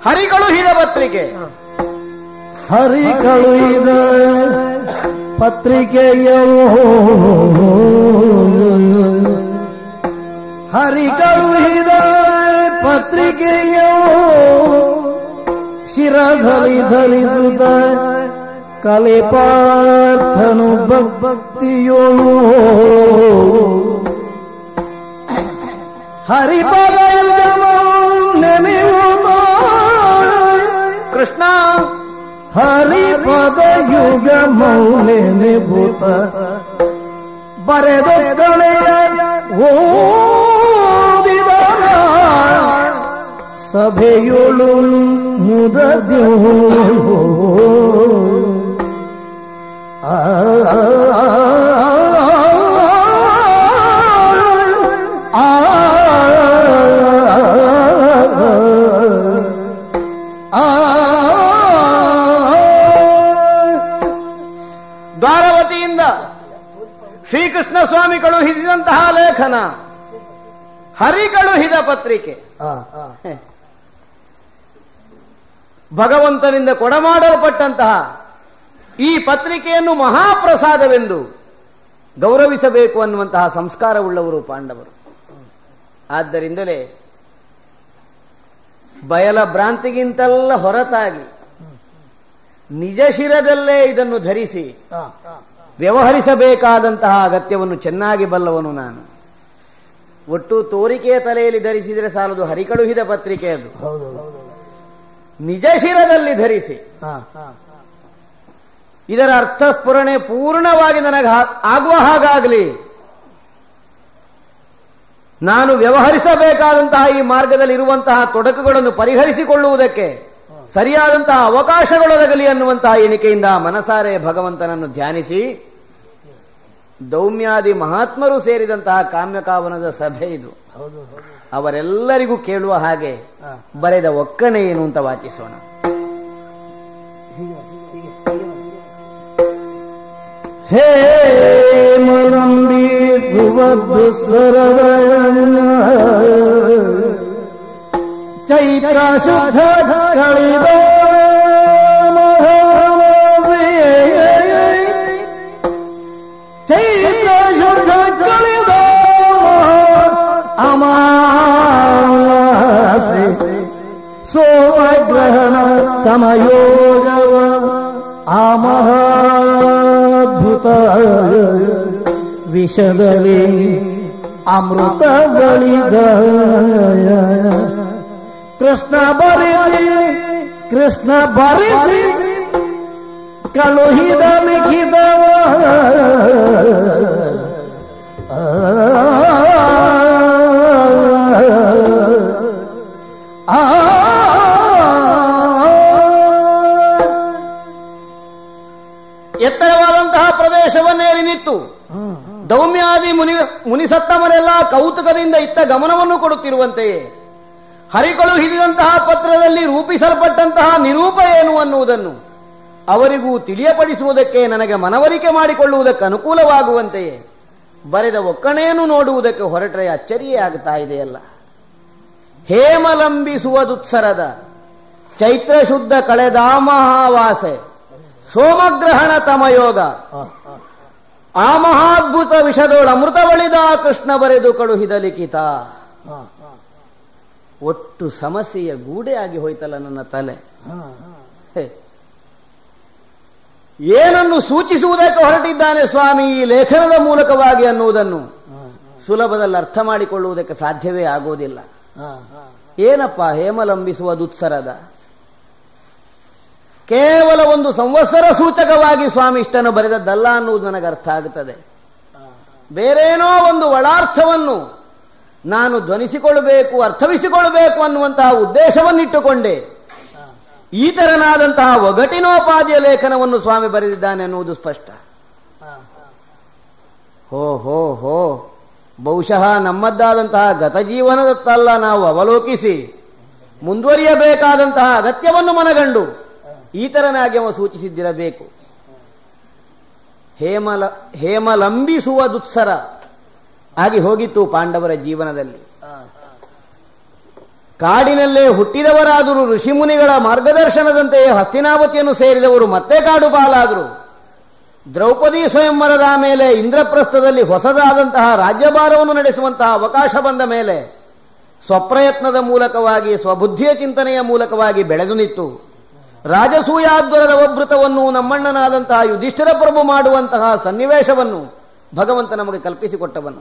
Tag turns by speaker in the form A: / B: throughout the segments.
A: ಹರಿ ಕಳುಹಿದ ಪತ್ರಿಕೆ
B: ಹರಿ ಕಳುಹಿದ ಪತ್ರಿಕೆಯೋ ಹರಿ ಕಳುಹಿದ ಪತ್ರಿಕೆಯೋ ಶಿರಧರಿ ಧರಿಸುತ್ತ ಕಲಿಪಾರ್ಥನು ಭಕ್ತಿಯೋಳು ಹರಿಪದ ನೆನೆಯುತ್ತ
A: ಕೃಷ್ಣ
B: ಹರಿಪದ ಯುಗ ಮೌನೆ ಭೂತ ಬರೆದ ಗಣೆಯ ಓದಿದನ ಸಭೆಯೊಳು ಮುದದ್ಯೋ ಆ
A: ದ್ವಾರವತಿಯಿಂದ ಶ್ರೀಕೃಷ್ಣ ಸ್ವಾಮಿ ಕಳುಹಿಸಿದಂತಹ ಲೇಖನ ಹರಿ ಕಳುಹಿದ ಪತ್ರಿಕೆ ಭಗವಂತನಿಂದ ಕೊಡಮಾಡಲ್ಪಟ್ಟಂತಹ ಈ ಪತ್ರಿಕೆಯನ್ನು ಮಹಾಪ್ರಸಾದವೆಂದು ಗೌರವಿಸಬೇಕು ಅನ್ನುವಂತಹ ಸಂಸ್ಕಾರವುಳ್ಳವರು ಪಾಂಡವರು ಆದ್ದರಿಂದಲೇ ಬಯಲ ಭ್ರಾಂತಿಗಿಂತಲ್ಲ ಹೊರತಾಗಿ ನಿಜ ಶಿರದಲ್ಲೇ ಇದನ್ನು ಧರಿಸಿ ವ್ಯವಹರಿಸಬೇಕಾದಂತಹ ಅಗತ್ಯವನ್ನು ಚೆನ್ನಾಗಿ ಬಲ್ಲವನು ನಾನು ಒಟ್ಟು ತೋರಿಕೆಯ ತಲೆಯಲ್ಲಿ ಧರಿಸಿದರೆ ಸಾಲದು ಹರಿಕಳುಹಿದ ಪತ್ರಿಕೆ ಅದು
B: ಹೌದು ಹೌದು
A: ನಿಜ ಶಿರದಲ್ಲಿ ಧರಿಸಿ ಇದರ ಅರ್ಥ ಸ್ಫುರಣೆ ಪೂರ್ಣವಾಗಿ ನನಗೆ ಹಾ- ಆಗುವ ಹಾಗಾಗಲಿ ನಾನು ವ್ಯವಹರಿಸಬೇಕಾದಂತಹ ಈ ಮಾರ್ಗದಲ್ಲಿ ಇರುವಂತಹ ತೊಡಕುಗಳನ್ನು ಪರಿಹರಿಸಿಕೊಳ್ಳುವುದಕ್ಕೆ ಸರಿಯಾದಂತಹ ಅವಕಾಶಗಳೊದಗಲಿ ಅನ್ನುವಂತಹ ಎಣಿಕೆಯಿಂದ ಮನಸಾರೆ ಭಗವಂತನನ್ನು ಧ್ಯಾನಿಸಿ ದೌಮ್ಯಾದಿ ಮಹಾತ್ಮರು ಸೇರಿದಂತಹ ಕಾಮ್ಯಕಾವನದ ಸಭೆ ಇದು
B: ಹೌದು ಹೌದು
A: ಅವರೆಲ್ಲರಿಗೂ ಕೇಳುವ ಹಾಗೆ
B: ಹಾ.
A: ಬರೆದ ಒಕ್ಕಣೆ ಏನು ಅಂತ ವಾಚಿಸೋಣ
B: ಹೇ ಮಲಂಬಿ ಸುವದ್ದು ಸರದಯ ಚೈತ್ರ ಶುದ್ಧ ಕಳಿದ ಚೈತ್ರ ಶುದ್ಧ ಕಳಿದ ಅಮಾಸೆ ಸೋಮಗ್ರಹಣ ತಮಯೋಗವ ಆ ಮಹಾದ್ಭುತ ವಿಷದಲ್ಲಿ ಅಮೃತ ಬಳಿದ ಕೃಷ್ಣ ಬರಿಸಿ ಕೃಷ್ಣ ಬರಿಸಿ ಕಳುಹಿದ ಲಿಖಿತವ ಆ
A: ಎತ್ತರವಾದಂತಹ ಪ್ರದೇಶವನ್ನೇರಿ ನಿಂತು ದೌಮ್ಯಾದಿ ಮುನಿ ಮುನಿಸತ್ತಮರೆಲ್ಲ ಕೌತುಕದಿಂದ ಇತ್ತ ಗಮನವನ್ನು ಕೊಡುತ್ತಿರುವಂತೆಯೇ ಹರಿಗಳು ಹಿಡಿದಂತಹ ಪತ್ರದಲ್ಲಿ ರೂಪಿಸಲ್ಪಟ್ಟಂತಹ ನಿರೂಪ ಏನು ಅನ್ನುವುದನ್ನು ಅವರಿಗೂ ತಿಳಿಯಪಡಿಸುವುದಕ್ಕೆ ನನಗೆ ಮನವರಿಕೆ ಮಾಡಿಕೊಳ್ಳುವುದಕ್ಕೆ ಅನುಕೂಲವಾಗುವಂತೆಯೇ ಬರೆದ ಒಕ್ಕಣೆಯನ್ನು ನೋಡುವುದಕ್ಕೆ ಹೊರಟರೆ ಅಚ್ಚರಿಯೇ ಆಗ್ತಾ ಇದೆಯಲ್ಲ ಹೇಮಲಂಬಿಸುವುದುತ್ಸರದ ಚೈತ್ರ ಶುದ್ಧ ಕಳೆದ ಮಹಾವಾಸೆ ಸೋಮಗ್ರಹಣ ತಮಯೋಗ ಆ ಮಹಾದ್ಭುತ ವಿಷದೋಳ ಅಮೃತ ಬಳಿದ ಕೃಷ್ಣ ಬರೆದು ಕಳುಹಿದ ಲಿಖಿತ ಒಟ್ಟು ಸಮಸ್ಯೆಯ ಗೂಡೆ ಆಗಿ ಹೋಯ್ತಲ್ಲ ನನ್ನ ತಲೆ ಹೇ. ಏನನ್ನು ಸೂಚಿಸುವುದಕ್ಕೆ ಹೊರಟಿದ್ದಾನೆ ಸ್ವಾಮಿ ಈ ಲೇಖನದ ಮೂಲಕವಾಗಿ ಅನ್ನುವುದನ್ನು ಸುಲಭದಲ್ಲಿ ಅರ್ಥ ಮಾಡಿಕೊಳ್ಳುವುದಕ್ಕೆ ಸಾಧ್ಯವೇ ಆಗುವುದಿಲ್ಲ ಏನಪ್ಪ ಹೇಮಲಂಬಿಸುವ ದುತ್ಸರದ ಕೇವಲ ಒಂದು ಸಂವತ್ಸರ ಸೂಚಕವಾಗಿ ಸ್ವಾಮಿ ಇಷ್ಟನ್ನು ಬರೆದದ್ದಲ್ಲ ಅನ್ನುವುದು ನನಗೆ ಅರ್ಥ ಆಗುತ್ತದೆ ಬೇರೇನೋ ಒಂದು ಒಳಾರ್ಥವನ್ನು ನಾನು ಧ್ವನಿಸಿಕೊಳ್ಳಬೇಕು ಅರ್ಥವಿಸಿಕೊಳ್ಳಬೇಕು ಅನ್ನುವಂತಹ ಉದ್ದೇಶವನ್ನಿಟ್ಟುಕೊಂಡೆ ಈ ತರನಾದಂತಹ ಒಗಟಿನೋಪಾದಿಯ ಲೇಖನವನ್ನು ಸ್ವಾಮಿ ಬರೆದಿದ್ದಾನೆ ಅನ್ನುವುದು ಸ್ಪಷ್ಟ ಹೋ ಹೋ ಹೋ ಬಹುಶಃ ನಮ್ಮದ್ದಾದಂತಹ ಗತಜೀವನದತ್ತಲ್ಲ ನಾವು ಅವಲೋಕಿಸಿ ಮುಂದುವರಿಯಬೇಕಾದಂತಹ ಅಗತ್ಯವನ್ನು ಮನಗಂಡು ಈ ತರನಾಗಿ ಅವ ಸೂಚಿಸಿದ್ದಿರಬೇಕು ಹೇಮಲ ಹೇಮಲಂಬಿಸುವ ದುತ್ಸರ ಆಗಿ ಹೋಗಿತ್ತು ಪಾಂಡವರ ಜೀವನದಲ್ಲಿ ಕಾಡಿನಲ್ಲೇ ಹುಟ್ಟಿದವರಾದರೂ ಋಷಿಮುನಿಗಳ ಮಾರ್ಗದರ್ಶನದಂತೆಯೇ ಹಸ್ತಿನಾವತಿಯನ್ನು ಸೇರಿದವರು ಮತ್ತೆ ಕಾಡು ಪಾಲಾದರು ದ್ರೌಪದಿ ಸ್ವಯಂವರದ ಮೇಲೆ ಇಂದ್ರಪ್ರಸ್ಥದಲ್ಲಿ ಹೊಸದಾದಂತಹ ರಾಜ್ಯಭಾರವನ್ನು ನಡೆಸುವಂತಹ ಅವಕಾಶ ಬಂದ ಮೇಲೆ ಸ್ವಪ್ರಯತ್ನದ ಮೂಲಕವಾಗಿ ಸ್ವಬುದ್ಧಿಯ ಚಿಂತನೆಯ ಮೂಲಕವಾಗಿ ಬೆಳೆದು ನಿಂತು ರಾಜಸೂಯಾದ್ವರದ ಒಬ್ಬೃತವನ್ನು ನಮ್ಮಣ್ಣನಾದಂತಹ ಯುಧಿಷ್ಠಿರ ಪ್ರಭು ಮಾಡುವಂತಹ ಸನ್ನಿವೇಶವನ್ನು ಭಗವಂತ ನಮಗೆ ಕಲ್ಪಿಸಿಕೊಟ್ಟವನು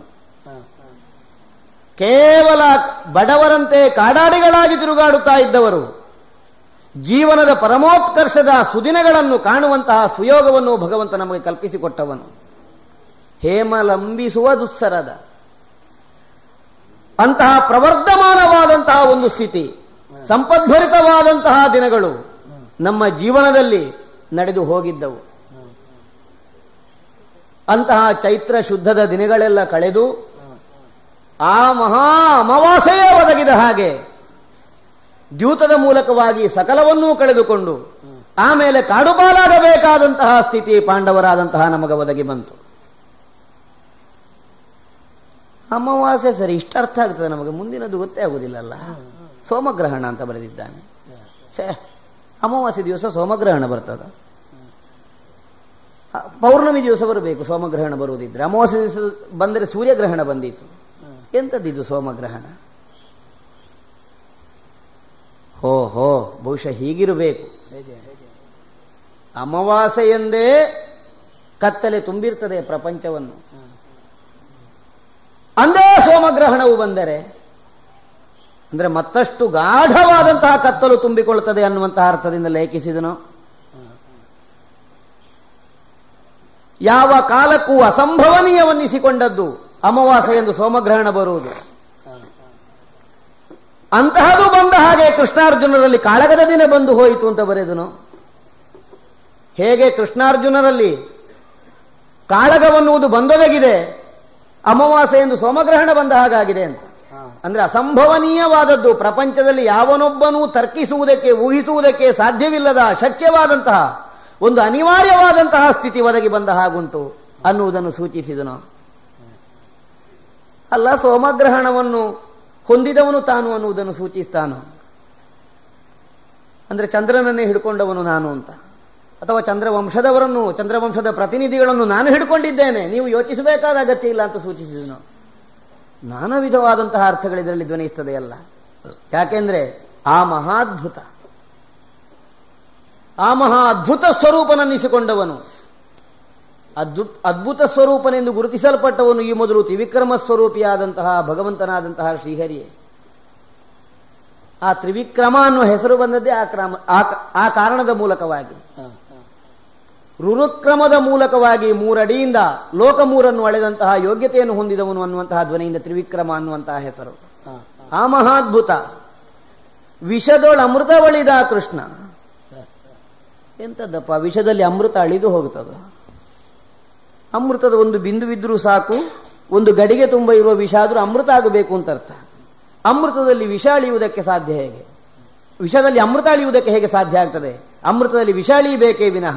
A: ಕೇವಲ ಬಡವರಂತೆ ಕಾಡಾಡಿಗಳಾಗಿ ತಿರುಗಾಡುತ್ತಾ ಇದ್ದವರು ಜೀವನದ ಪರಮೋತ್ಕರ್ಷದ ಸುದಿನಗಳನ್ನು ಕಾಣುವಂತಹ ಸುಯೋಗವನ್ನು ಭಗವಂತ ನಮಗೆ ಕಲ್ಪಿಸಿಕೊಟ್ಟವನು ಹೇಮಲಂಬಿಸುವ ದುಸ್ಸರದ ಅಂತಹ ಪ್ರವರ್ಧಮಾನವಾದಂತಹ ಒಂದು ಸ್ಥಿತಿ ಸಂಪದ್ಭರಿತವಾದಂತಹ ದಿನಗಳು ನಮ್ಮ ಜೀವನದಲ್ಲಿ ನಡೆದು ಹೋಗಿದ್ದವು ಅಂತಹ ಚೈತ್ರ ಶುದ್ಧದ ದಿನಗಳೆಲ್ಲ ಕಳೆದು ಆ ಮಹಾ ಅಮಾವಾಸ್ಯೆಯೇ ಒದಗಿದ ಹಾಗೆ ದ್ಯೂತದ ಮೂಲಕವಾಗಿ ಸಕಲವನ್ನೂ ಕಳೆದುಕೊಂಡು ಆಮೇಲೆ ಕಾಡುಪಾಲಾಗಬೇಕಾದಂತಹ ಸ್ಥಿತಿ ಪಾಂಡವರಾದಂತಹ ನಮಗೆ ಒದಗಿ ಬಂತು ಅಮಾವಾಸ್ಯೆ ಸರಿ ಇಷ್ಟ ಅರ್ಥ ಆಗ್ತದೆ ನಮಗೆ ಮುಂದಿನದು ಗೊತ್ತೇ ಆಗುದಿಲ್ಲಲ್ಲ ಸೋಮಗ್ರಹಣ ಅಂತ ಬರೆದಿದ್ದಾನೆ ಛೇ ಅಮಾವಾಸ್ಯೆ ದಿವಸ ಸೋಮಗ್ರಹಣ ಬರ್ತದ ಆ, ಪೌರ್ಣಮಿ ದಿವಸ ಬರಬೇಕು ಸೋಮಗ್ರಹಣ ಬರುವುದಿದ್ರೆ ಅಮಾವಾಸ್ಯೆ ದಿವಸ ಬಂದರೆ ಸೂರ್ಯಗ್ರಹಣ ಬಂದಿತ್ತು ಎಂಥದ್ದಿದು ಸೋಮಗ್ರಹಣ ಹೋ ಹೋ ಬಹುಶಃ ಹೀಗಿರಬೇಕು ಅಮಾವಾಸ್ಯೆ ಎಂದೇ ಕತ್ತಲೆ ತುಂಬಿರ್ತದೆ ಪ್ರಪಂಚವನ್ನು ಅಂದೇ ಸೋಮಗ್ರಹಣವು ಬಂದರೆ ಅಂದ್ರೆ ಮತ್ತಷ್ಟು ಗಾಢವಾದಂತಹ ಕತ್ತಲು ತುಂಬಿಕೊಳ್ಳುತ್ತದೆ ಅನ್ನುವಂತಹ ಅರ್ಥದಿಂದ ಲೇಖಿಸಿದನು ಯಾವ ಕಾಲಕ್ಕೂ ಅಸಂಭವನೀಯವನ್ನಿಸಿಕೊಂಡದ್ದು ಅಮಾವಾಸ್ಯೆ ಎಂದು ಸೋಮಗ್ರಹಣ ಬರುವುದು ಅಂತಹದು ಬಂದ ಹಾಗೆ ಕೃಷ್ಣಾರ್ಜುನರಲ್ಲಿ ಕಾಳಗದ ದಿನ ಬಂದು ಹೋಯಿತು ಅಂತ ಬರೆದನು ಹೇಗೆ ಕೃಷ್ಣಾರ್ಜುನರಲ್ಲಿ ಕಾಳಗವನ್ನುವುದು ಬಂದೊದಗಿದೆ ಅಮಾವಾಸ್ಯೆ ಎಂದು ಸೋಮಗ್ರಹಣ ಬಂದ ಹಾಗಾಗಿದೆ ಅಂತ ಅಂದ್ರೆ ಅಸಂಭವನೀಯವಾದದ್ದು ಪ್ರಪಂಚದಲ್ಲಿ ಯಾವನೊಬ್ಬನೂ ತರ್ಕಿಸುವುದಕ್ಕೆ ಊಹಿಸುವುದಕ್ಕೆ ಸಾಧ್ಯವಿಲ್ಲದ ಶಕ್ಯವಾದಂತಹ ಒಂದು ಅನಿವಾರ್ಯವಾದಂತಹ ಸ್ಥಿತಿ ಒದಗಿ ಬಂದ ಹಾಗುಂಟು ಅನ್ನುವುದನ್ನು ಸೂಚಿಸಿದನು ಅಲ್ಲ ಸೋಮಗ್ರಹಣವನ್ನು ಹೊಂದಿದವನು ತಾನು ಅನ್ನುವುದನ್ನು ಸೂಚಿಸ್ತಾನು ಅಂದ್ರೆ ಚಂದ್ರನನ್ನೇ ಹಿಡ್ಕೊಂಡವನು ನಾನು ಅಂತ ಅಥವಾ ಚಂದ್ರವಂಶದವರನ್ನು ಚಂದ್ರವಂಶದ ಪ್ರತಿನಿಧಿಗಳನ್ನು ನಾನು ಹಿಡ್ಕೊಂಡಿದ್ದೇನೆ ನೀವು ಯೋಚಿಸಬೇಕಾದ ಅಗತ್ಯ ಇಲ್ಲ ಅಂತ ಸೂಚಿಸಿದನು ನಾನಾ ವಿಧವಾದಂತಹ ಅರ್ಥಗಳು ಇದರಲ್ಲಿ ಧ್ವನಿಸ್ತದೆ ಅಲ್ಲ ಯಾಕೆಂದ್ರೆ ಆ ಮಹಾದ್ಭುತ ಆ ಮಹಾ ಅದ್ಭುತ ಸ್ವರೂಪನನ್ನಿಸಿಕೊಂಡವನು ಅದ್ಭುತ ಅದ್ಭುತ ಸ್ವರೂಪನೆಂದು ಗುರುತಿಸಲ್ಪಟ್ಟವನು ಈ ಮೊದಲು ತ್ರಿವಿಕ್ರಮ ಸ್ವರೂಪಿಯಾದಂತಹ ಭಗವಂತನಾದಂತಹ ಶ್ರೀಹರಿಯೇ ಆ ತ್ರಿವಿಕ್ರಮ ಅನ್ನುವ ಹೆಸರು ಬಂದದ್ದೇ ಆ ಕ್ರಮ ಆ- ಆ ಕಾರಣದ ಮೂಲಕವಾಗಿ ರುರುಕ್ರಮದ ಮೂಲಕವಾಗಿ ಮೂರಡಿಯಿಂದ ಲೋಕ ಮೂರನ್ನು ಅಳೆದಂತಹ ಯೋಗ್ಯತೆಯನ್ನು ಹೊಂದಿದವನು ಅನ್ನುವಂತಹ ಧ್ವನಿಯಿಂದ ತ್ರಿವಿಕ್ರಮ ಅನ್ನುವಂತಹ ಹೆಸರು ಆ ಮಹಾದ್ಭುತ ವಿಷದೊಳ ಅಮೃತವಳಿದ ಕೃಷ್ಣ ಎಂತದ್ದಪ್ಪ ವಿಷದಲ್ಲಿ ಅಮೃತ ಅಳಿದು ಹೋಗುತ್ತದ ಅಮೃತದ ಒಂದು ಬಿಂದುವಿದ್ರೂ ಸಾಕು ಒಂದು ಗಡಿಗೆ ತುಂಬ ಇರುವ ವಿಷ ಆದರೂ ಅಮೃತ ಆಗಬೇಕು ಅಂತ ಅರ್ಥ ಅಮೃತದಲ್ಲಿ ವಿಷ ಅಳಿಯುವುದಕ್ಕೆ ಸಾಧ್ಯ ಹೇಗೆ ವಿಷದಲ್ಲಿ ಅಮೃತ ಅಳಿಯುವುದಕ್ಕೆ ಹೇಗೆ ಸಾಧ್ಯ ಆಗ್ತದೆ ಅಮೃತದಲ್ಲಿ ವಿಷ ಅಳಿಯಬೇಕೇ ವಿನಃ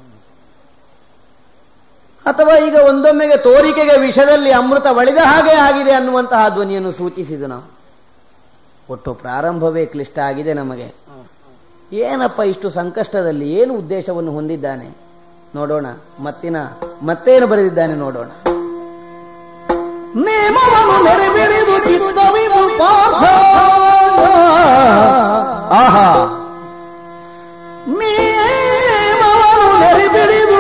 A: ಅಥವಾ ಈಗ ಒಂದೊಮ್ಮೆಗೆ ತೋರಿಕೆಗೆ ವಿಷದಲ್ಲಿ ಅಮೃತ ಒಳೆದ ಹಾಗೆ ಆಗಿದೆ ಅನ್ನುವಂತಹ ಧ್ವನಿಯನ್ನು ಸೂಚಿಸಿದನು ಒಟ್ಟು ಪ್ರಾರಂಭವೇ ಕ್ಲಿಷ್ಟ ಆಗಿದೆ ನಮಗೆ ಏನಪ್ಪ ಇಷ್ಟು ಸಂಕಷ್ಟದಲ್ಲಿ ಏನು ಉದ್ದೇಶವನ್ನು ಹೊಂದಿದ್ದಾನೆ ನೋಡೋಣ ಮತ್ತಿನ ಮತ್ತೇನು ಬರೆದಿದ್ದಾನೆ ನೋಡೋಣ
B: ನೇಮವನ್ನು ನೆರವೇರಿದು ಚಿತ್ತವಿದು ಪಾರ್ಥ
A: ಆಹಾ
B: ನೇಮವನ್ನು ನೆರವೇರಿದು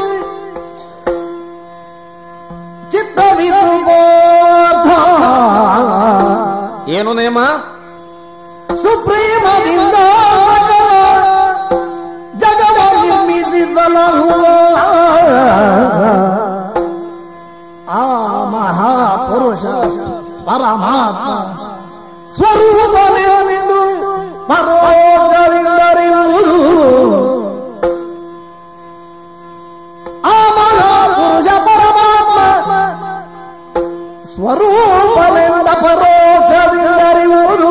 B: ಚಿತ್ತವಿದು ಪಾರ್ಥ
A: ಏನು ನೇಮ
B: ಸುಪ್ರೀಮದಿಂದ ಜಗವ ನಿರ್ಮಿಸಿದಲಹುವ ಆ ಮಹಾಪುರುಷ ಪರಮಾತ್ಮ ಸ್ವರೂಪನೆಂದು ಪರೋಕ್ಷರಿಂದರಿವುದು ಆ ಮಹಾಪುರುಷ ಪರಮಾತ್ಮ ಸ್ವರೂಪವೆಂದ ಪರೋಕ್ಷದಿಂದರಿವುದು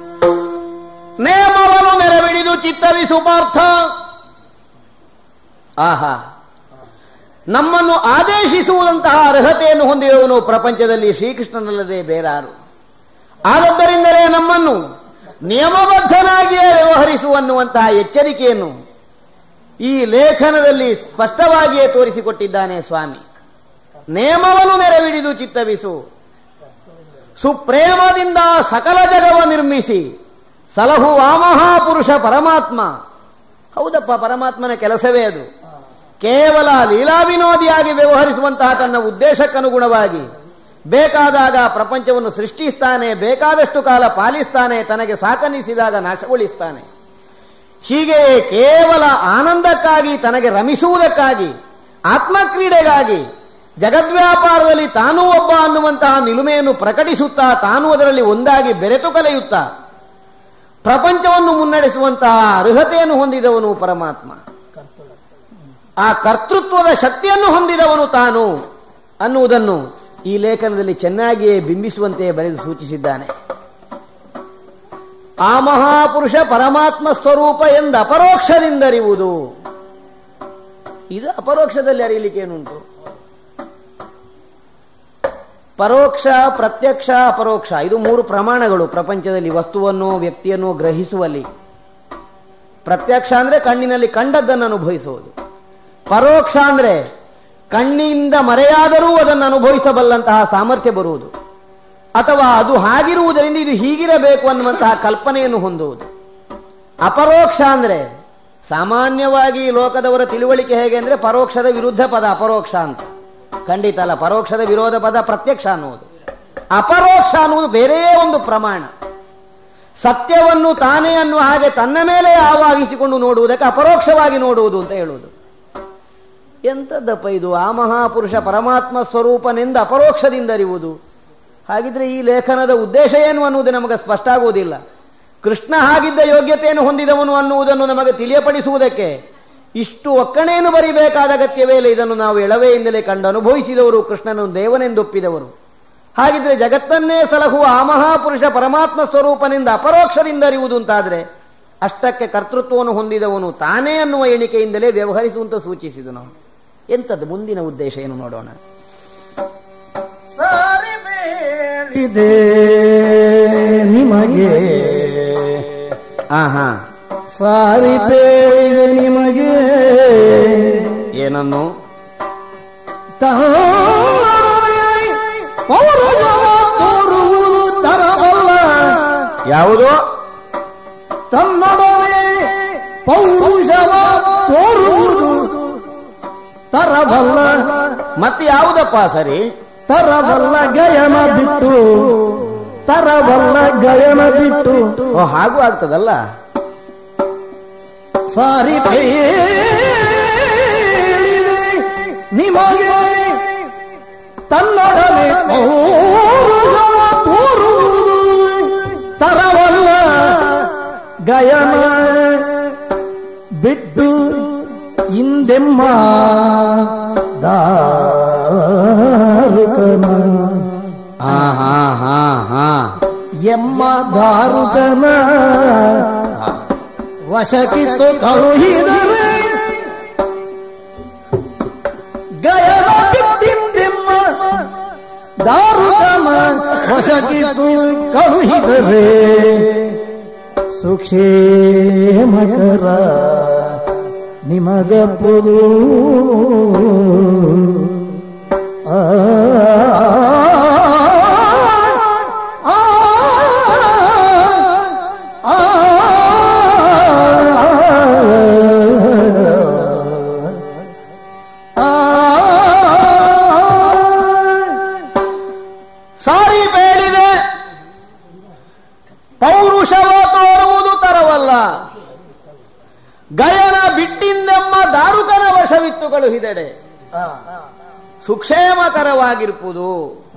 A: ನೇಮವನ್ನು ನೆರವಿಡಿದು ಚಿತ್ತವಿಸು ಪಾರ್ಥ ಆಹಾ ನಮ್ಮನ್ನು ಆದೇಶಿಸುವುದಂತಹ ಅರ್ಹತೆಯನ್ನು ಹೊಂದಿರುವವನು ಪ್ರಪಂಚದಲ್ಲಿ ಶ್ರೀಕೃಷ್ಣನಲ್ಲದೆ ಬೇರಾರು ಆದದ್ದರಿಂದಲೇ ನಮ್ಮನ್ನು ನಿಯಮಬದ್ಧನಾಗಿಯೇ ವ್ಯವಹರಿಸುವನ್ನುವಂತಹ ಎಚ್ಚರಿಕೆಯನ್ನು ಈ ಲೇಖನದಲ್ಲಿ ಸ್ಪಷ್ಟವಾಗಿಯೇ ತೋರಿಸಿಕೊಟ್ಟಿದ್ದಾನೆ ಸ್ವಾಮಿ ನೇಮವನ್ನು ನೆರವಿಡಿದು ಚಿತ್ತವಿಸು ಸುಪ್ರೇಮದಿಂದ ಸಕಲ ಜಗವ ನಿರ್ಮಿಸಿ ಸಲಹುವ ಮಹಾಪುರುಷ ಪರಮಾತ್ಮ ಹೌದಪ್ಪ ಪರಮಾತ್ಮನ ಕೆಲಸವೇ ಅದು ಕೇವಲ ಲೀಲಾ ವಿನೋದಿಯಾಗಿ ವ್ಯವಹರಿಸುವಂತಹ ತನ್ನ ಉದ್ದೇಶಕ್ಕನುಗುಣವಾಗಿ ಬೇಕಾದಾಗ ಪ್ರಪಂಚವನ್ನು ಸೃಷ್ಟಿಸ್ತಾನೆ ಬೇಕಾದಷ್ಟು ಕಾಲ ಪಾಲಿಸ್ತಾನೆ ತನಗೆ ಸಾಕನಿಸಿದಾಗ ನಾಶಗೊಳಿಸ್ತಾನೆ ಹೀಗೆ ಕೇವಲ ಆನಂದಕ್ಕಾಗಿ ತನಗೆ ರಮಿಸುವುದಕ್ಕಾಗಿ ಆತ್ಮಕ್ರೀಡೆಗಾಗಿ ಜಗದ್ವ್ಯಾಪಾರದಲ್ಲಿ ತಾನೂ ಒಬ್ಬ ಅನ್ನುವಂತಹ ನಿಲುಮೆಯನ್ನು ಪ್ರಕಟಿಸುತ್ತಾ ತಾನು ಅದರಲ್ಲಿ ಒಂದಾಗಿ ಬೆರೆತು ಕಲೆಯುತ್ತಾ ಪ್ರಪಂಚವನ್ನು ಮುನ್ನಡೆಸುವಂತಹ ಅರ್ಹತೆಯನ್ನು ಹೊಂದಿದವನು ಪರಮಾತ್ಮ ಆ ಕರ್ತೃತ್ವದ ಶಕ್ತಿಯನ್ನು ಹೊಂದಿದವನು ತಾನು ಅನ್ನುವುದನ್ನು ಈ ಲೇಖನದಲ್ಲಿ ಚೆನ್ನಾಗಿಯೇ ಬಿಂಬಿಸುವಂತೆ ಬರೆದು ಸೂಚಿಸಿದ್ದಾನೆ ಆ ಮಹಾಪುರುಷ ಪರಮಾತ್ಮ ಸ್ವರೂಪ ಎಂದು ಅಪರೋಕ್ಷದಿಂದರಿಯುವುದು ಇದು ಅಪರೋಕ್ಷದಲ್ಲಿ ಅರಿಯಲಿಕ್ಕೆ ಏನುಂಟು ಪರೋಕ್ಷ ಪ್ರತ್ಯಕ್ಷ ಅಪರೋಕ್ಷ ಇದು ಮೂರು ಪ್ರಮಾಣಗಳು ಪ್ರಪಂಚದಲ್ಲಿ ವಸ್ತುವನ್ನು ವ್ಯಕ್ತಿಯನ್ನು ಗ್ರಹಿಸುವಲ್ಲಿ ಪ್ರತ್ಯಕ್ಷ ಅಂದ್ರೆ ಕಣ್ಣಿನಲ್ಲಿ ಕಂಡದ್ದನ್ನು ಅನುಭವಿಸುವುದು ಪರೋಕ್ಷ ಅಂದ್ರೆ ಕಣ್ಣಿಂದ ಮರೆಯಾದರೂ ಅದನ್ನು ಅನುಭವಿಸಬಲ್ಲಂತಹ ಸಾಮರ್ಥ್ಯ ಬರುವುದು ಅಥವಾ ಅದು ಹಾಗಿರುವುದರಿಂದ ಇದು ಹೀಗಿರಬೇಕು ಅನ್ನುವಂತಹ ಕಲ್ಪನೆಯನ್ನು ಹೊಂದುವುದು ಅಪರೋಕ್ಷ ಅಂದ್ರೆ ಸಾಮಾನ್ಯವಾಗಿ ಲೋಕದವರ ತಿಳುವಳಿಕೆ ಹೇಗೆ ಅಂದ್ರೆ ಪರೋಕ್ಷದ ವಿರುದ್ಧ ಪದ ಅಪರೋಕ್ಷ ಅಂತ ಖಂಡಿತ ಅಲ್ಲ ಪರೋಕ್ಷದ ವಿರೋಧ ಪದ ಪ್ರತ್ಯಕ್ಷ ಅನ್ನುವುದು ಅಪರೋಕ್ಷ ಅನ್ನುವುದು ಬೇರೆ ಒಂದು ಪ್ರಮಾಣ ಸತ್ಯವನ್ನು ತಾನೇ ಅನ್ನುವ ಹಾಗೆ ತನ್ನ ಮೇಲೆ ಆವಾಗಿಸಿಕೊಂಡು ನೋಡುವುದಕ್ಕೆ ಅಪರೋಕ್ಷವಾಗಿ ನೋಡುವುದು ಅಂತ ಹೇಳುವುದು ಎಂಥದ್ದಪ್ಪ ಇದು ಆ ಮಹಾಪುರುಷ ಪರಮಾತ್ಮ ಸ್ವರೂಪನೆಂದು ಅಪರೋಕ್ಷದಿಂದ ಅರಿಯುವುದು ಹಾಗಿದ್ರೆ ಈ ಲೇಖನದ ಉದ್ದೇಶ ಏನು ಅನ್ನುವುದು ನಮಗೆ ಸ್ಪಷ್ಟ ಆಗುವುದಿಲ್ಲ ಕೃಷ್ಣ ಹಾಗಿದ್ದ ಯೋಗ್ಯತೆಯನ್ನು ಹೊಂದಿದವನು ಅನ್ನುವುದನ್ನು ನಮಗೆ ತಿಳಿಯಪಡಿಸುವುದಕ್ಕೆ ಇಷ್ಟು ಒಕ್ಕಣೆಯನ್ನು ಬರಿಬೇಕಾದ ಅಗತ್ಯವೇ ಇಲ್ಲ ಇದನ್ನು ನಾವು ಎಳವೆಯಿಂದಲೇ ಕಂಡು ಅನುಭವಿಸಿದವರು ಕೃಷ್ಣನು ದೇವನೆಂದೊಪ್ಪಿದವರು ಹಾಗಿದ್ರೆ ಜಗತ್ತನ್ನೇ ಸಲಹುವ ಆ ಮಹಾಪುರುಷ ಪರಮಾತ್ಮ ಸ್ವರೂಪನಿಂದ ಅಪರೋಕ್ಷದಿಂದ ಅರಿಯುವುದು ಅಂತಾದ್ರೆ ಅಷ್ಟಕ್ಕೆ ಕರ್ತೃತ್ವವನ್ನು ಹೊಂದಿದವನು ತಾನೇ ಅನ್ನುವ ಎಣಿಕೆಯಿಂದಲೇ ವ್ಯವಹರಿಸುವಂತ ಸೂಚಿಸಿದನು ಎಂಥದ್ದು ಮುಂದಿನ ಉದ್ದೇಶ ಏನು ನೋಡೋಣ
B: ಸಾರಿ ಬೇಡಿದೆ ನಿಮಗೆ
A: ಆ ಹಾ
B: ಸಾರಿ ಬೇಡಿದೆ ನಿಮಗೆ
A: ಏನನ್ನು
B: ತನ್ನೊಡನೆ ಪೌರಜ ತೋರುವುದು ತರವಲ್ಲ
A: ಯಾವುದು
B: ತನ್ನೊಡನೆ ಪೌರುಷವ ತೋರುವುದು ತರವಲ್ಲ
A: ಮತ್ತೆ ಯಾವುದಪ್ಪ ಸರಿ
B: ತರವಲ್ಲ ಗಯನ ಬಿಟ್ಟು ತರವಲ್ಲ ಗಯನ ಬಿಟ್ಟು
A: ಓ ಹಾಗೂ ಆಗ್ತದಲ್ಲ
B: ಸಾರಿ ಬೇಡಿದೆ ನಿಮಗೆ ತನ್ನೊಡನೆ ಪೌರುಷವ ತೋರುವುದು ತರವಲ್ಲ ಗಯನ ಬಿಟ್ಟು ಹಿಂದೆಮ್ಮ ದಾರುಕನ
A: ಹಾ ಹಾ ಹಾ ಹಾ
B: ಎಮ್ಮ ದಾರುಕನ ವಶಕ್ಕಿತ್ತು ಕಳುಹಿದರೆ ಗಯನ ಬಿಟ್ಟಿಂದೆಮ್ಮ ದಾರುಕನ ವಶಕ್ಕಿತ್ತು ಕಳುಹಿದರೆ ಸುಕ್ಷೇಮಕರ ನಿಮಗಪ್ಪುದು ಆ ಆ ಆ
A: ಸಾರಿ ಬೇಡಿದೆ ಪೌರುಷವ ತೋರುವುದು ತರವಲ್ಲ ಗಯನ ಬಿಟ್ಟಿಂದೆಮ್ಮ ದಾರುಕನ ವಶವಿತ್ತು ಕಳುಹಿದೆಡೆ ಸುಕ್ಷೇಮಕರವಾಗಿರ್ಪುದು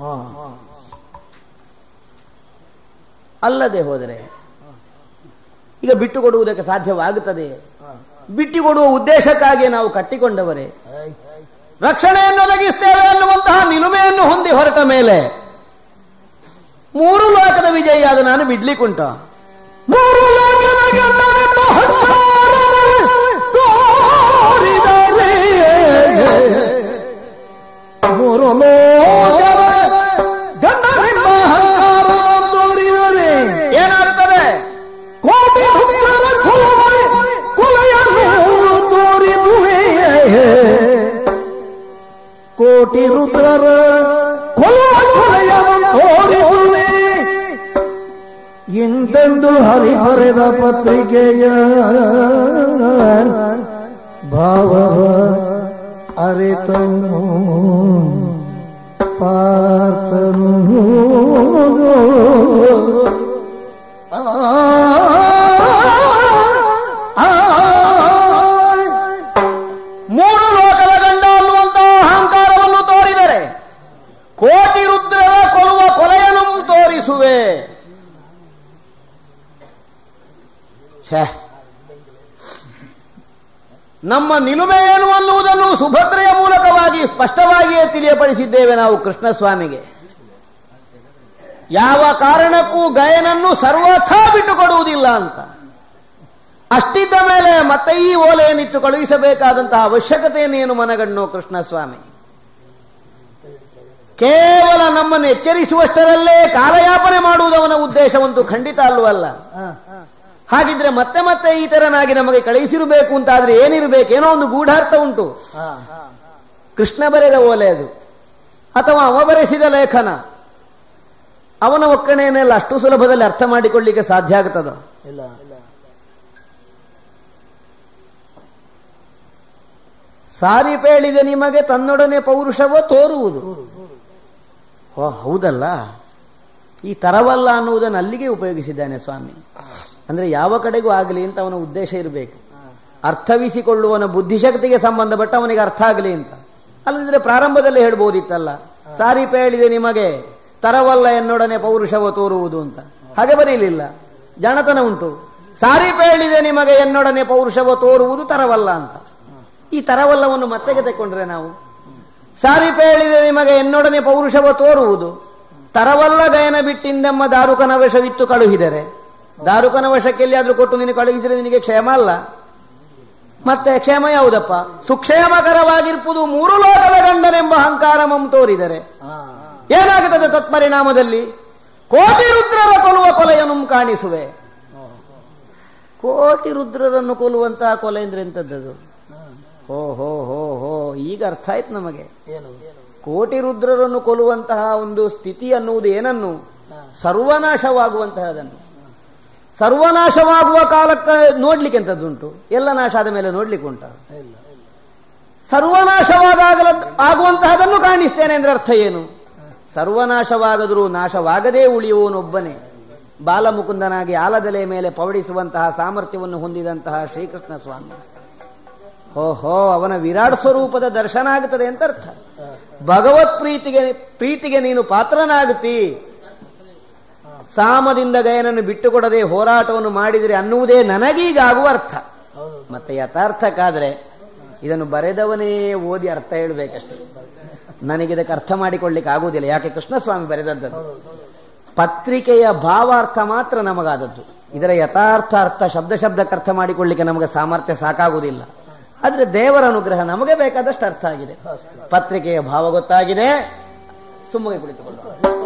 A: ಅಲ್ಲದೆ ಹೋದರೆ ಈಗ ಬಿಟ್ಟು ಕೊಡುವುದಕ್ಕೆ ಸಾಧ್ಯವಾಗುತ್ತದೆ ಬಿಟ್ಟು ಕೊಡುವ ಉದ್ದೇಶಕ್ಕಾಗಿ ನಾವು ಕಟ್ಟಿಕೊಂಡವರೇ ರಕ್ಷಣೆಯನ್ನು ಒದಗಿಸ್ತೇವೆ ಅನ್ನುವಂತಹ ನಿಲುಮೆಯನ್ನು ಹೊಂದಿ ಹೊರಟ ಮೇಲೆ ಮೂರು ಲೋಕದ ವಿಜಯಿಯಾದ ನಾನು ಬಿಡ್ಲಿಕ್ಕುಂಟ
B: ಮೂರು ಲೋಕದ ಗೆಲ್ಲನೆಂಬ ಹಂಕಾರದಲ್ಲಿ ತೋರಿದರೆ ಮೂರು ಲೋಕದ ಗಂಡನೆಂಬ ಅಹಂಕಾರ ತೋರಿದರೆ
A: ಏನಾಗುತ್ತದೆ
B: ಕೋಟಿ ರುದ್ರರ ಕೊಲುವರೆ ಕೊಲೆಯನ್ನು ತೋರಿದುವೆ ಕೋಟಿ ರುದ್ರರ ಕೊಲುವ ಕೊಲೆಯನ್ನು ತೋರಿದುವೆ ಇಂತೆಂದು ಹರಿ ಬರೆದ ಪತ್ರಿಕೆಯ ಭಾವವ ಅರಿತನು ಪಾರ್ಥನು ಆ, ಆ,
A: ಮೂರು ಲೋಕದ ಗಂಡ ಅನ್ನುವಂತಹ ಅಹಂಕಾರವನ್ನು ತೋರಿದರೆ ಕೋಟಿ ರುದ್ರರ ಕೊಲ್ಲುವ ಕೊಲೆಯನ್ನು ತೋರಿಸುವೆ ಛೇ ನಮ್ಮ ನಿಲುಮೆ ಏನು ಅನ್ನುವುದನ್ನು ಸುಭದ್ರೆಯ ಮೂಲಕವಾಗಿ ಸ್ಪಷ್ಟವಾಗಿಯೇ ತಿಳಿಯಪಡಿಸಿದ್ದೇವೆ ನಾವು ಕೃಷ್ಣಸ್ವಾಮಿಗೆ ಯಾವ ಕಾರಣಕ್ಕೂ ಗಯನನ್ನು ಸರ್ವಥಾ ಬಿಟ್ಟುಕೊಡುವುದಿಲ್ಲ ಅಂತ ಅಷ್ಟಿದ್ದ ಮೇಲೆ ಮತ್ತೆ ಈ ಓಲೆಯನ್ನಿತ್ತು ಕಳುಹಿಸಬೇಕಾದಂತಹ ಅವಶ್ಯಕತೆಯನ್ನೇನು ಮನಗಣ್ಣು ಕೃಷ್ಣಸ್ವಾಮಿ ಕೇವಲ ನಮ್ಮನ್ನು ಎಚ್ಚರಿಸುವಷ್ಟರಲ್ಲೇ ಕಾಲಯಾಪನೆ ಮಾಡುವುದವನ ಉದ್ದೇಶವಂತೂ ಖಂಡಿತ ಅಲ್ವಲ್ಲ ಹಾಗಿದ್ರೆ ಮತ್ತೆ ಮತ್ತೆ ಈ ತರನಾಗಿ ನಮಗೆ ಕಳುಹಿಸಿರಬೇಕು ಅಂತಾದ್ರೆ ಏನಿರಬೇಕು ಏನೋ ಒಂದು ಗೂಢಾರ್ಥ ಉಂಟು ಕೃಷ್ಣ ಬರೆದ ಓಲೆ ಅದು ಅಥವಾ ಅವ ಬರೆಸಿದ ಲೇಖನ ಅವನ ಒಕ್ಕಣೆಯನ್ನೆಲ್ಲ ಅಷ್ಟು ಸುಲಭದಲ್ಲಿ ಅರ್ಥ ಮಾಡಿಕೊಳ್ಳಿಕ್ಕೆ ಸಾಧ್ಯ ಆಗ್ತದ
B: ಇಲ್ಲ
A: ಸಾರಿ ಪೇಳಿದ ನಿಮಗೆ ತನ್ನೊಡನೆ ಪೌರುಷವ ತೋರುವುದು ಓ ಹೌದಲ್ಲ ಈ ತರವಲ್ಲ ಅನ್ನುವುದನ್ನು ಅಲ್ಲಿಗೆ ಉಪಯೋಗಿಸಿದ್ದಾನೆ ಸ್ವಾಮಿ ಅಂದ್ರೆ ಯಾವ ಕಡೆಗೂ ಆಗಲಿ ಅಂತ ಅವನ ಉದ್ದೇಶ ಇರಬೇಕು ಅರ್ಥವಿಸಿಕೊಳ್ಳುವನ ಬುದ್ಧಿಶಕ್ತಿಗೆ ಸಂಬಂಧಪಟ್ಟ ಅವನಿಗೆ ಅರ್ಥ ಆಗಲಿ ಅಂತ ಅಲ್ಲದಿದ್ರೆ ಪ್ರಾರಂಭದಲ್ಲೇ ಹೇಳ್ಬೋದಿತ್ತಲ್ಲ ಸಾರಿ ಪೇಳಿದೆ ನಿಮಗೆ ತರವಲ್ಲ ಎನ್ನೊಡನೆ ಪೌರುಷವ ತೋರುವುದು ಅಂತ ಹಾಗೆ ಬರೀಲಿಲ್ಲ ಜಾಣತನ ಉಂಟು ಸಾರಿ ಪೇಳಿದೆ ನಿಮಗೆ ಎನ್ನೊಡನೆ ಪೌರುಷವ ತೋರುವುದು ತರವಲ್ಲ ಅಂತ ಈ ತರವಲ್ಲವನ್ನು ಮತ್ತೆ ತೆಕ್ಕೊಂಡ್ರೆ ನಾವು ಸಾರಿ ಪೇಳಿದೆ ನಿಮಗೆ ಎನ್ನೊಡನೆ ಪೌರುಷವ ತೋರುವುದು ತರವಲ್ಲ ಗಯನ ಬಿಟ್ಟಿಂದೆಮ್ಮ ದಾರುಕನ ವಶವಿತ್ತು ಕಳುಹಿದರೆ ದಾರುಕನ ವಶಕ್ಕೆ ಎಲ್ಲಿಯಾದ್ರೂ ಕೊಟ್ಟು ನೀನು ಕಳುಹಿಸಿದ್ರೆ ನಿನಗೆ ಕ್ಷೇಮ ಅಲ್ಲ ಮತ್ತೆ ಕ್ಷೇಮ ಯಾವುದಪ್ಪ ಸುಕ್ಷೇಮಕರವಾಗಿರ್ಪುದು ಮೂರು ಲೋಕದ ಗಂಡನೆಂಬ ಅಹಂಕಾರ ಮಂ ತೋರಿದರೆ ಏನಾಗುತ್ತದೆ ತತ್ಪರಿಣಾಮದಲ್ಲಿ ಕೋಟಿ ರುದ್ರರ ಕೊಲ್ಲುವ ಕೊಲೆಯನ್ನು ಕಾಣಿಸುವೆ ಕೋಟಿ ರುದ್ರರನ್ನು ಕೊಲ್ಲುವಂತಹ ಕೊಲೆ ಅಂದ್ರೆ ಎಂತದ್ದದು ಹೋ ಹೋ ಹೋ ಹೋ ಈಗ ಅರ್ಥ ಆಯ್ತು ನಮಗೆ
B: ಏನು
A: ಕೋಟಿ ರುದ್ರರನ್ನು ಕೊಲ್ಲುವಂತಹ ಒಂದು ಸ್ಥಿತಿ ಅನ್ನುವುದು ಏನನ್ನು ಸರ್ವನಾಶವಾಗುವಂತಹದನ್ನು ಸರ್ವನಾಶವಾಗುವ ಕಾಲಕ್ಕೆ ನೋಡ್ಲಿಕ್ಕೆ ಎಂತದ್ದುಂಟು ಎಲ್ಲ ನಾಶ ಆದ ಮೇಲೆ ನೋಡ್ಲಿಕ್ಕೆ ಉಂಟ
B: ಇಲ್ಲ
A: ಸರ್ವನಾಶವಾದಾಗಲ ಆಗುವಂತಹದನ್ನು ಕಾಣಿಸ್ತೇನೆ ಅಂದ್ರೆ ಅರ್ಥ ಏನು ಸರ್ವನಾಶವಾಗದರೂ ನಾಶವಾಗದೇ ಉಳಿಯುವವನೊಬ್ಬನೇ ಬಾಲಮುಕುಂದನಾಗಿ ಆಲದೆಲೆ ಮೇಲೆ ಪವಡಿಸುವಂತಹ ಸಾಮರ್ಥ್ಯವನ್ನು ಹೊಂದಿದಂತಹ ಶ್ರೀಕೃಷ್ಣ ಸ್ವಾಮಿ ಓಹೋ ಅವನ ವಿರಾಟ್ ಸ್ವರೂಪದ ದರ್ಶನ ಆಗುತ್ತದೆ ಅಂತ ಅರ್ಥ ಭಗವತ್ ಪ್ರೀತಿಗೆ ಪ್ರೀತಿಗೆ ನೀನು ಪಾತ್ರನಾಗುತ್ತಿ ಸಾಮದಿಂದ ಗಯನನ್ನು ಬಿಟ್ಟುಕೊಡದೆ ಹೋರಾಟವನ್ನು ಮಾಡಿದರೆ ಅನ್ನುವುದೇ ನನಗೀಗ ಆಗುವ ಅರ್ಥ
B: ಹೌದು
A: ಮತ್ತೆ ಯಥಾರ್ಥಕ್ಕಾದ್ರೆ ಇದನ್ನು ಬರೆದವನೇ ಓದಿ ಅರ್ಥ ಹೇಳಬೇಕಷ್ಟೇ ನನಗಿದಕ್ಕೆ ಅರ್ಥ ಮಾಡಿಕೊಳ್ಳಿಕ್ಕೆ ಆಗುವುದಿಲ್ಲ ಯಾಕೆ ಕೃಷ್ಣಸ್ವಾಮಿ ಬರೆದದ್ದು ಪತ್ರಿಕೆಯ ಭಾವಾರ್ಥ ಮಾತ್ರ ನಮಗಾದದ್ದು ಇದರ ಯಥಾರ್ಥ ಅರ್ಥ ಶಬ್ದ ಶಬ್ದಕ್ಕೆ ಅರ್ಥ ಮಾಡಿಕೊಳ್ಳಿಕ್ಕೆ ನಮಗೆ ಸಾಮರ್ಥ್ಯ ಸಾಕಾಗುವುದಿಲ್ಲ ಆದ್ರೆ ದೇವರ ಅನುಗ್ರಹ ನಮಗೆ ಬೇಕಾದಷ್ಟು ಅರ್ಥ ಆಗಿದೆ ಪತ್ರಿಕೆಯ ಭಾವ ಗೊತ್ತಾಗಿದೆ ಸುಮ್ಮನೆ ಕುಳಿತುಕೊಳ್ಳುವ